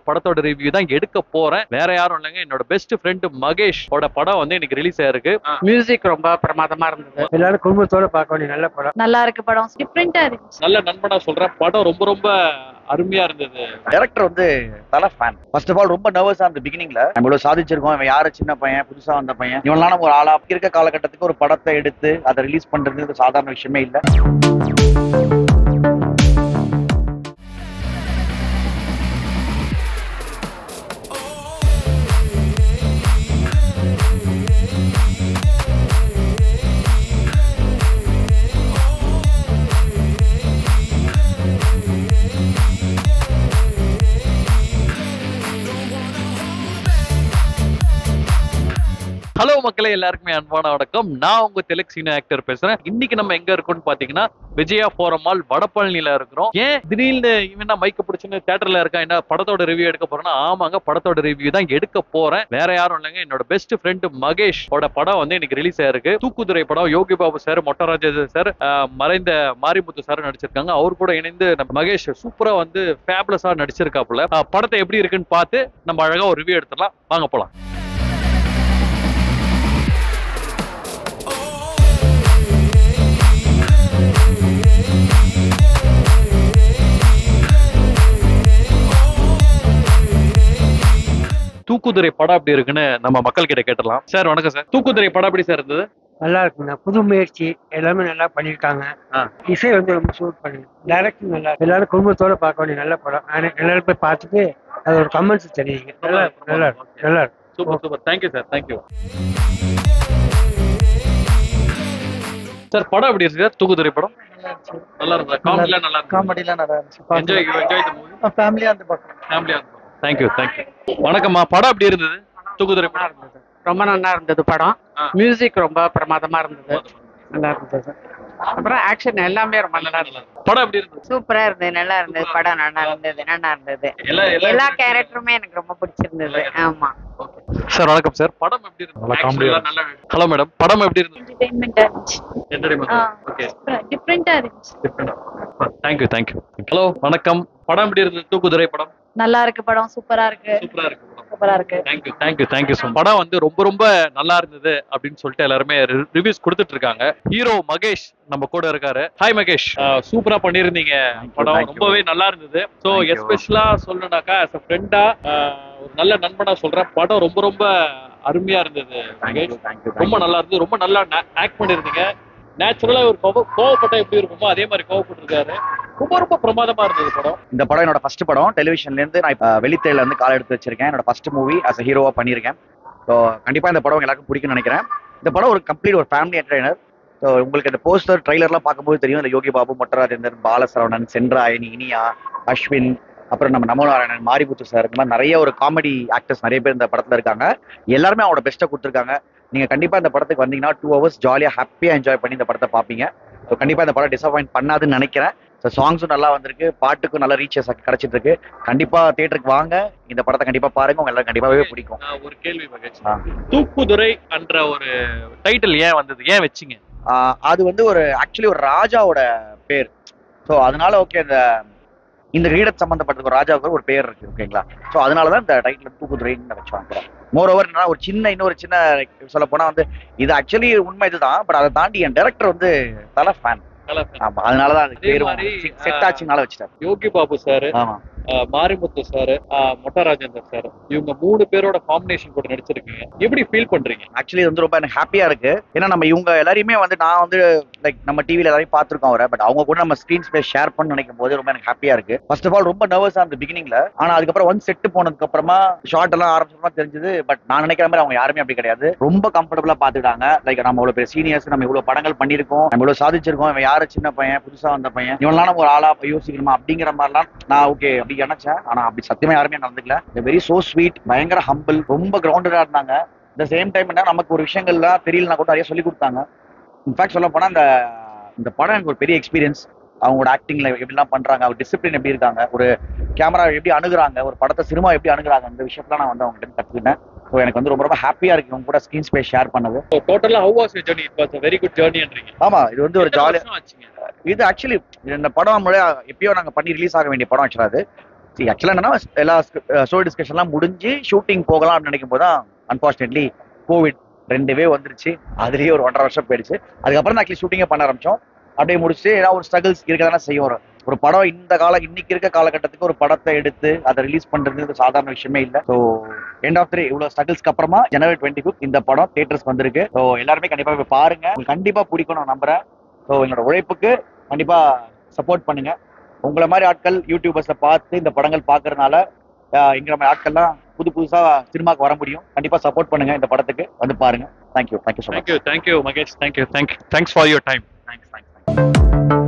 படத்தோட ரிவ்யூ தான் எடுக்க போறேன் வேற யாரும் இல்லைங்க என்னோட பெஸ்ட் ஃப்ரெண்ட் மகேஷ் ஓட படம் வந்து இன்னைக்கு ரிலீஸ் ஆயிருக்கு மியூசிக் ரொம்ப பிரமாதமா இருந்தது எல்லாரும் குடும்பத்தோட பார்க்க வேண்டிய நல்ல படம் நல்லா இருக்கு படம் டிஃப்ரெண்டா இருந்துச்சு நல்ல நண்பனா சொல்றேன் படம் ரொம்ப ரொம்ப அருமையா இருந்தது டேரக்டர் வந்து தலை ஃபேன் ஃபர்ஸ்ட் ஆஃப் ஆல் ரொம்ப நர்வஸா இருந்த பிகினிங்ல நம்ம இவ்வளவு சாதிச்சிருக்கோம் இவன் யாரு சின்ன பையன் புதுசா வந்த பையன் இவனால நம்ம ஒரு ஆளா இருக்க காலகட்டத்துக்கு ஒரு படத்தை எடுத்து அதை ரிலீஸ் பண்றது ஒரு சாதாரண விஷயமே இல்ல ஹலோ மக்களே எல்லாருக்குமே அன்பான வணக்கம் நான் உங்க தெலுங்கு சீன ஆக்டர் பேசுறேன் இன்னைக்கு நம்ம எங்க இருக்கோம்னு பாத்தீங்கன்னா விஜயா போரமால் வடபழனில இருக்கிறோம் ஏன் திடீர்னு இவன் தான் மைக்க பிடிச்சுன்னு தேட்டர்ல இருக்கான் என்ன படத்தோட ரிவ்யூ எடுக்க போறேன்னா ஆமாங்க படத்தோட ரிவ்யூ தான் எடுக்க போறேன் வேற யாரும் இல்லைங்க என்னோட பெஸ்ட் ஃப்ரெண்ட் மகேஷ் ஓட படம் வந்து இன்னைக்கு ரிலீஸ் ஆயிருக்கு தூக்குதுறை படம் யோகி பாபு சார் மொட்டராஜ சார் மறைந்த மாரிமுத்து சார் நடிச்சிருக்காங்க அவர் கூட இணைந்து நம்ம மகேஷ் சூப்பரா வந்து ஃபேப்லஸா நடிச்சிருக்காப்புல அஹ் படத்தை எப்படி இருக்குன்னு பார்த்து நம்ம அழகா ஒரு ரிவ்யூ எடுத்துடலாம் வாங்க போலாம் தூக்குதுறை படம் எப்படி இருக்குன்னு நம்ம மக்கள் கிட்ட கேட்டலாம் சார் வணக்கம் சார் தூக்குதுறை படம் எப்படி சார் இருந்தது நல்லா இருக்குங்க புது முயற்சி எல்லாமே நல்லா பண்ணியிருக்காங்க ஆ. இசை வந்து ரொம்ப சூட் பண்ணுங்க டைரக்ஷன் நல்லா இருக்கு. எல்லாரும் குடும்பத்தோட பார்க்க வேண்டிய நல்ல படம் ஆனா எல்லாரும் போய் பார்த்துட்டு அது ஒரு கமெண்ட்ஸ் தெரியுங்க நல்லா இருக்கு நல்லா இருக்கு நல்லா இருக்கு super super thank you sir thank you sir படம் எப்படி இருக்கு சார் தூக்குதுறை படம் நல்லா இருந்தா காமெடிலாம் நல்லா இருக்கு காமெடிலாம் நல்லா இருந்துச்சு என்ஜாய் என்ஜாய் தி மூவி ஃபேமிலியா இருந்து பார்க்கலாம் ஃபேமிலியா தேங்க்யூ தேங்க்யூ வணக்கம்மா படம் எப்படி இருந்தது தூக்குதுறை நல்லா படம் இருந்தது ரொம்ப நல்லா இருந்தது படம் ஆ. மியூசிக் ரொம்ப பிரமாதமா இருந்தது நல்லா இருந்தது அப்புறம் ஆக்ஷன் எல்லாமே ரொம்ப நல்லா இருந்தது படம் எப்படி இருந்தது சூப்பரா இருந்தது நல்லா இருந்தது படம் நல்லா இருந்தது நல்லா இருந்தது எல்லா எல்லா கேரக்டருமே எனக்கு ரொம்ப பிடிச்சிருந்தது ஆமா சார் வணக்கம் சார் படம் எப்படி இருந்தது நல்லா Action comedy-ஆ எல்லாம் நல்லா ஹலோ மேடம் படம் எப்படி இருந்தது என்டர்டைன்மெண்டா இருந்துச்சு என்டர்டைன்மெண்ட் ஆ. ஓகே டிஃப்ரெண்டா இருந்துச்சு தேங்க்யூ தேங்க்யூ ஹலோ வணக்கம் படம் எப்படி இருந்தது தூக்குதுறை படம் நல்லா இருக்கு படம் சூப்பரா இருக்கு சூப்பரா இருக்கு படம் சூப்பரா இருக்கு தேங்க்யூ தேங்க்யூ தேங்க்யூ ஸோ படம் வந்து ரொம்ப ரொம்ப நல்லா இருந்தது அப்படின்னு சொல்லிட்டு எல்லாருமே ரிவ்யூஸ் கொடுத்துட்டு இருக்காங்க ஹீரோ மகேஷ் நம்ம கூட இருக்காரு ஹாய் மகேஷ் சூப்பரா பண்ணிருந்தீங்க Thank you, படம் thank you. ரொம்பவே நல்லா இருந்தது ஸோ Thank you. எஸ்பெஷலா சொல்லணும்னாக்கா as a ஃப்ரெண்டா ஒரு நல்ல நண்பனா சொல்றேன் படம் ரொம்ப ரொம்ப அருமையா இருந்தது தேங்க்யூ மகேஷ் தேங்க்யூ ரொம்ப நல்லா இருந்தது ரொம்ப நல்லா ஆக்ட் பண்ணிருந்தீங்க நேச்சுரலா ஒரு கோவ கோவப்பட்டா எப்படி இருக்குமோ அதே மாதிரி கோவப்பட்டிருக்காரு ரொம்ப ரொம்ப பிரமாதமா இருந்தது படம் இந்த படம் என்னோட ஃபர்ஸ்ட் படம் டெலிவிஷன்ல இருந்து நான் இப்ப வெளித்தையில இருந்து கால் எடுத்து வச்சிருக்கேன் என்னோட ஃபர்ஸ்ட் மூவி அஸ் ஹீரோவா பண்ணியிருக்கேன் ஸோ கண்டிப்பா இந்த படம் எல்லாருக்கும் பிடிக்கும்னு நினைக்கிறேன் இந்த படம் ஒரு கம்ப்ளீட் ஒரு ஃபேமிலி என்டர்டைனர் ஸோ உங்களுக்கு இந்த போஸ்டர் ட்ரைலர்லாம் பார்க்கும்போது தெரியும் இந்த யோகி பாபு மொட்டராஜேந்தர் பாலசரவணன் சென்றாயன் இனியா அஸ்வின் அப்புறம் நம்ம நமோ நாராயணன் மாரிமுத்து சார் இந்த மாதிரி நிறைய ஒரு காமெடி ஆக்டர்ஸ் நிறைய பேர் இந்த படத்துல இருக்காங்க எல்லாருமே அவங்களோட பெஸ்ட்டை கொடுத்துருக்காங்க நீங்க கண்டிப்பா இந்த படத்துக்கு வந்தீங்கன்னா டூ ஹவர்ஸ் ஜாலியா ஹாப்பியா என்ஜாய் பண்ணி இந்த படத்தை பார்ப்பீங்க ஸோ கண்டிப்பா இந்த படம் டிசப்பாயிண்ட் பண்ணாதுன்னு நினைக்கிறேன் ஸோ சாங்ஸும் நல்லா வந்திருக்கு பாட்டுக்கும் நல்ல ரீச்சஸ் கிடைச்சிட்டு இருக்கு கண்டிப்பா தியேட்டருக்கு வாங்க இந்த படத்தை கண்டிப்பா பாருங்க உங்க எல்லாரும் கண்டிப்பாவே பிடிக்கும் நான் ஒரு கேள்வி மகேஷ் ஆ. தூக்குதுறை என்ற ஒரு டைட்டில் ஏன் வந்தது ஏன் வச்சீங்க ஆஹ் அது வந்து ஒரு ஆக்சுவலி ஒரு ராஜாவோட பேர் ஸோ அதனால ஓகே இந்த இந்த கிரீடத் சம்பந்தப்பட்ட ஒரு ராஜாவுக்கு ஒரு பேர் இருக்கு ஓகேங்களா ஸோ அதனால தான் இந்த டைட்டில் தூக்குதுறைன்னு வச்சாங்க மோர் ஓவர் என்னன்னா ஒரு சின்ன இன்னொரு சின்ன சொல்ல போனா வந்து இது ஆக்சுவலி உண்மை இதுதான் பட் அதை தாண்டி என் டேரக்டர் வந்து தலை ஃபேன் நல்லா ஆமா அதனாலதான் அது அதே பேரும் மாதிரி, செட் ஆச்சுனால வச்சுட்டாரு யோகி பாபு சார் ஆமா மாரிமுத்து சார் மொட்டராஜேந்தர் சார் இவங்க மூணு பேரோட காம்பினேஷன் கூட நடிச்சிருக்கீங்க எப்படி ஃபீல் பண்றீங்க ஆக்சுவலி இது வந்து ரொம்ப எனக்கு ஹாப்பியா இருக்கு ஏன்னா நம்ம இவங்க எல்லாரையுமே வந்து நான் வந்து லைக் நம்ம டிவில எல்லாரையும் பார்த்திருக்கோம் அவரை பட் அவங்க கூட நம்ம ஸ்கிரீன் ஸ்பேஸ் ஷேர் பண்ண நினைக்கும் போது ரொம்ப எனக்கு ஹாப்பியா இருக்கு ஃபர்ஸ்ட் ஆஃப் ஆல் ரொம்ப நர்வஸா இருந்த பிகினிங்ல ஆனா அதுக்கப்புறம் ஒன் செட் போனதுக்கு அப்புறமா ஷார்ட் எல்லாம் ஆரம்பிச்சமா தெரிஞ்சது பட் நான் நினைக்கிற மாதிரி அவங்க யாருமே அப்படி கிடையாது ரொம்ப கம்ஃபர்டபுளா பாத்துக்கிட்டாங்க லைக் நம்ம இவ்வளவு பெரிய சீனியர்ஸ் நம்ம இவ்வளவு படங்கள் பண்ணிருக்கோம் நம்ம இவ்வளவு சாதிச்சிருக்கோம் இவன் யாரு சின்ன பையன் புதுசா வந்த பையன் இவன்லாம் நம்ம ஒரு ஆளா யோசிக்கணுமா அப்படிங்கிற மாதிரிலாம் நான் ஓகே அப்படி நினைச்சேன் ஆனா அப்படி சத்தியமா யாருமே நடந்துக்கல வெரி சோ ஸ்வீட் பயங்கர ஹம்பிள் ரொம்ப கிரவுண்டடா இருந்தாங்க இந்த சேம் டைம் என்ன நமக்கு ஒரு விஷயங்கள்லாம் தெரியலனா கூட நிறைய சொல்லி கொடுத்தாங்க இன்ஃபேக்ட் சொல்ல போனா இந்த இந்த படம் எனக்கு ஒரு பெரிய எக்ஸ்பீரியன்ஸ் அவங்களோட ஆக்டிங்ல எப்படிலாம் பண்றாங்க அவர் டிசிப்ளின் எப்படி இருக்காங்க ஒரு கேமரா எப்படி அணுகுறாங்க ஒரு படத்தை சினிமா எப்படி அணுகுறாங்க இந்த விஷயத்துல நான் வந்து அவங்க கிட்ட கத்துக்கிட்டேன் ஸோ எனக்கு வந்து ரொம்ப ரொம்ப ஹாப்பியா இருக்கு இவங்க கூட ஸ்கிரீன் ஸ்பேஸ் ஷேர் பண்ணது டோட்டலா how was your journey it was very good ஜர்னின்றீங்க ஆமா இது வந்து ஒரு ஜாலி ஆச்சுங்க இது ஆக்சுவலி இந்த படம் முன்னாடி எப்பயோ நாங்க பண்ணி ரிலீஸ் ஆக வேண்டிய படம் ஆக்சுவலா அது சரி ஆக்சுவலாக என்னன்னா எல்லா ஸ்டோரி டிஸ்கஷன்லாம் முடிஞ்சு ஷூட்டிங் போகலாம் அப்படின்னு நினைக்கும் போது தான் அன்பார்ச்சுனேட்லி கோவிட் ரெண்டுவே வந்துருச்சு அதுலயே ஒரு ஒன்றரை வருஷம் போயிடுச்சு அதுக்கப்புறம் தான் ஆக்சுவலி ஷூட்டிங்கே பண்ண ஆரம்பிச்சோம் அப்படியே முடிச்சுட்டு ஏதாவது ஒரு ஸ்ட்ரகிள்ஸ் இருக்க தானே செய்யும் ஒரு ஒரு படம் இந்த கால இன்னைக்கு இருக்க காலகட்டத்துக்கு ஒரு படத்தை எடுத்து அதை ரிலீஸ் பண்றது ஒரு சாதாரண விஷயமே இல்லை ஸோ எண்ட் ஆஃப் த்ரீ இவ்வளவு ஸ்ட்ரகிள்ஸ்க்கு அப்புறமா ஜனவரி டுவெண்ட்டி ஃபிஃப்த் இந்த படம் தியேட்டர்ஸ் வந்திருக்கு ஸோ எல்லாருமே கண்டிப்பா போய் பாருங்க உங்களுக்கு கண்டிப்பா பிடிக்கும் நான் நம்புறேன் ஸோ எங்களோட உழைப்புக்கு கண்டிப்பா சப்போர்ட் பண்ணுங்க உங்களை மாதிரி ஆட்கள் யூடியூபர்ஸ்ல பார்த்து இந்த படங்கள் பார்க்கறதுனால ஆஹ் எங்களை மாதிரி ஆட்கள்லாம் புது புதுசா சினிமாக்கு வர முடியும் கண்டிப்பா சப்போர்ட் பண்ணுங்க இந்த படத்துக்கு வந்து பாருங்க thank you thank you so much thank you thank you Mahesh thank you thank you thanks for your time thanks thanks